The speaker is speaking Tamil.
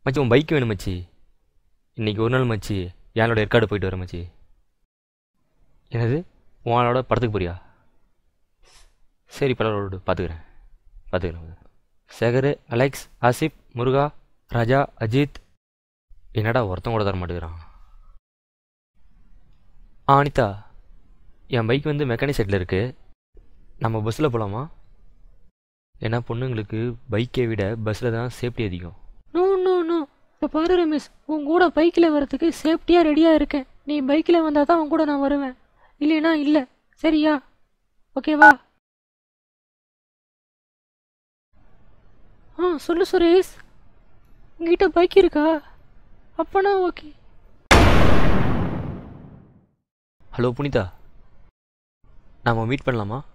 மச்சி உன் பைக் வேணும் மச்சி இன்னைக்கு ஒரு நாள் மச்சி என்னோட ஏற்காடு போயிட்டு வரேன் மச்சி என்னது உங்களோட படத்துக்கு போறியா சரி பரவாயில்ல பார்த்துக்கிறேன் பார்த்துக்கிறேன் சேகர் அலெக்ஸ் ஆசிப் முருகா ராஜா அஜித் என்னடா ஒருத்தன் கூட தர மாட்டேங்கிறான் ஆ அனிதா என் பைக் வந்து மெக்கானிக் செட்டில் இருக்குது நம்ம பஸ்ஸில் போகலாமா ஏன்னா பொண்ணுங்களுக்கு பைக்கை விட பஸ்ஸில் தான் சேஃப்டி அதிகம் நோ நோ நோ இப்போ பாரு ரமேஷ் உன் கூட பைக்கில் வரதுக்கு சேஃப்டியாக ரெடியாக இருக்கேன் நீ பைக்கில் வந்தால் தான் உன் கூட நான் வருவேன் இல்லைனா இல்லை சரியா ஓகேவா ஆ சொல்லு சுரேஷ் உங்ககிட்ட பைக் இருக்கா அப்பனா ஓகே ஹலோ புனிதா நாம் மீட் பண்ணலாமா